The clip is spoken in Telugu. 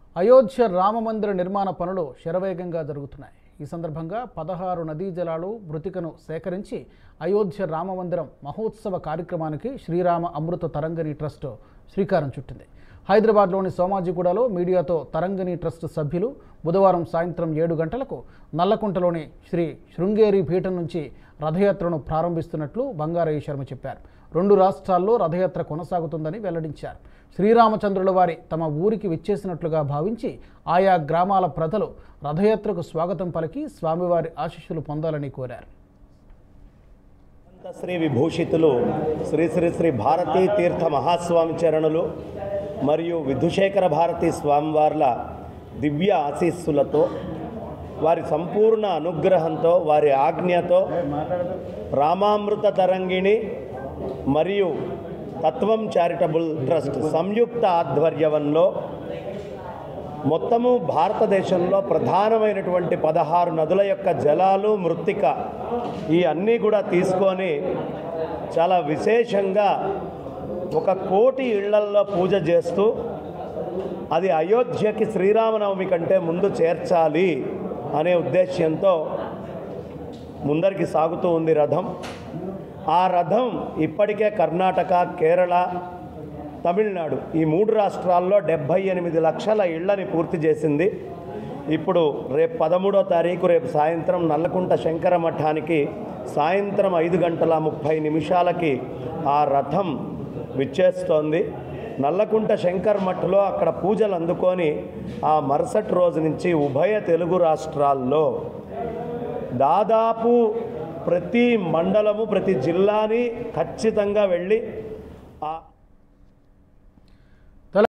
అయోధ్య రామమందిర నిర్మాణ పనులు శరవేగంగా జరుగుతున్నాయి ఈ సందర్భంగా పదహారు నదీ జలాలు మృతికను సేకరించి అయోధ్య రామమందిరం మహోత్సవ కార్యక్రమానికి శ్రీరామ అమృత తరంగని ట్రస్ట్ శ్రీకారం చుట్టింది హైదరాబాద్లోని సోమాజిగూడలో మీడియాతో తరంగని ట్రస్ట్ సభ్యులు బుధవారం సాయంత్రం ఏడు గంటలకు నల్లకుంటలోని శ్రీ శృంగేరి పీఠం నుంచి రథయాత్రను ప్రారంభిస్తున్నట్లు బంగారయ్య శర్మ చెప్పారు రెండు రాష్ట్రాల్లో రథయాత్ర కొనసాగుతుందని వెల్లడించారు శ్రీరామచంద్రుల వారి తమ ఊరికి విచ్చేసినట్లుగా భావించి ఆయా గ్రామాల ప్రజలు రథయాత్రకు స్వాగతం పలికి స్వామివారి ఆశీస్సులు పొందాలని కోరారు అనంత శ్రీ విభూషితులు శ్రీ శ్రీ శ్రీ భారతీ తీర్థ మహాస్వామి చరణులు మరియు విధుశేఖర భారతీ స్వామివార్ల దివ్య ఆశీస్సులతో వారి సంపూర్ణ అనుగ్రహంతో వారి ఆజ్ఞతో రామామృత తరంగిణి మరియు తత్వం చారిటబుల్ ట్రస్ట్ సంయుక్త ఆధ్వర్యంలో మొత్తము భారతదేశంలో ప్రధానమైనటువంటి పదహారు నదుల యొక్క జలాలు మృత్తిక ఈ అన్నీ కూడా తీసుకొని చాలా విశేషంగా ఒక కోటి ఇళ్లల్లో పూజ చేస్తూ అది అయోధ్యకి శ్రీరామనవమి కంటే ముందు చేర్చాలి అనే ఉద్దేశ్యంతో ముందరికి సాగుతూ ఉంది రథం ఆ రథం ఇప్పటికే కర్ణాటక కేరళ తమిళనాడు ఈ మూడు రాష్ట్రాల్లో డెబ్భై ఎనిమిది లక్షల ఇళ్లని పూర్తి చేసింది ఇప్పుడు రేపు పదమూడో తారీఖు రేపు సాయంత్రం నల్లకుంట శంకర మఠానికి సాయంత్రం ఐదు గంటల ముప్పై నిమిషాలకి ఆ రథం విచ్చేస్తోంది నల్లకుంట శంకర్ మఠలో అక్కడ పూజలు అందుకొని ఆ మరుసటి రోజు నుంచి ఉభయ తెలుగు రాష్ట్రాల్లో దాదాపు ప్రతి మండలము ప్రతి జిల్లాని ఖచ్చితంగా వెళ్ళి ఆ